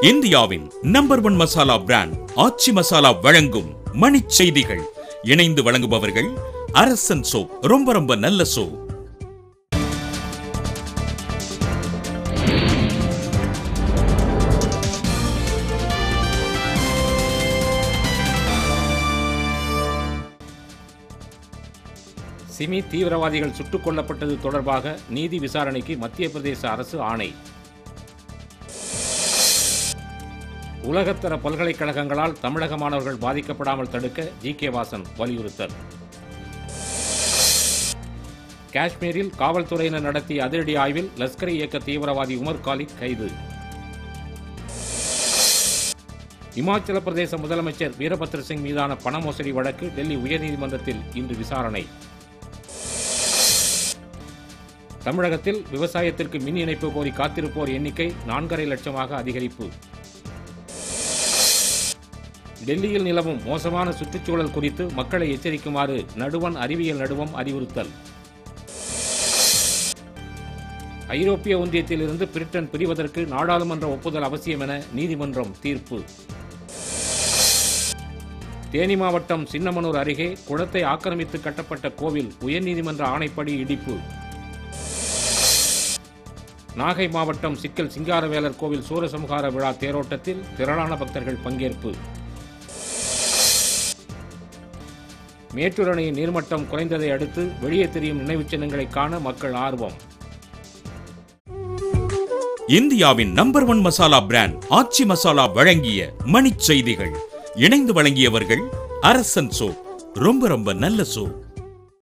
இந்தியாவின் number one masala brand Aachi Masala வழங்கும் மணிச் செய்திகள் இணைந்து வழங்குபவர்கள் அரசன் சோப் ரொம்ப ரொம்ப நல்ல சோப் சிமி தீவிரவாதிகள் சுட்டுக் கொல்லப்பட்டது தொடர்பாக நீதி விசாரணைக்கு மத்திய பிரதேச அரசு ஆணை உலகத்தர பல்கலைக்கழகங்களால் தமிழக மாணவர்கள் பாதிக்கப்படாமல் தடுக்க ஜி கே வாசன் வலியுறுத்தல் காஷ்மீரில் காவல்துறையினர் நடத்திய அதிரடி ஆய்வில் லஷ்கர் இயக்க தீவிரவாதி உமர் காலித் கைது இமாச்சல பிரதேச முதலமைச்சர் வீரபத்ர சிங் மீதான பண மோசடி வழக்கு டெல்லி உயர்நீதிமன்றத்தில் இன்று விசாரணை தமிழகத்தில் விவசாயத்திற்கு மின் இணைப்பு கோரி காத்திருப்போர் எண்ணிக்கை நான்கரை லட்சமாக அதிகரிப்பு டெல்லியில் நிலவும் மோசமான சுற்றுச்சூழல் குறித்து மக்களை எச்சரிக்குமாறு நடுவன் அறிவியல் நடுவம் அறிவுறுத்தல் ஐரோப்பிய ஒன்றியத்திலிருந்து பிரிட்டன் பிரிவதற்கு நாடாளுமன்ற ஒப்புதல் அவசியம் என நீதிமன்றம் தீர்ப்பு தேனி மாவட்டம் சின்னமனூர் அருகே குளத்தை ஆக்கிரமித்து கட்டப்பட்ட கோவில் உயர்நீதிமன்ற ஆணைப்படி இடிப்பு நாகை மாவட்டம் சிக்கல் சிங்காரவேலர் கோவில் சூரசம்ஹார விழா தேரோட்டத்தில் திரளான பக்தர்கள் பங்கேற்பு மேட்டூர் அணையின் நீர்மட்டம் குறைந்ததை அடுத்து வெளியே தெரியும் நினைவுச் சின்னங்களை காண மக்கள் ஆர்வம் இந்தியாவின் number one masala brand Aachi Masala வழங்கிய மணிச் செய்திகள் இணைந்து வழங்கியவர்கள் அரசன் சோப் ரொம்ப ரொம்ப நல்ல சோப்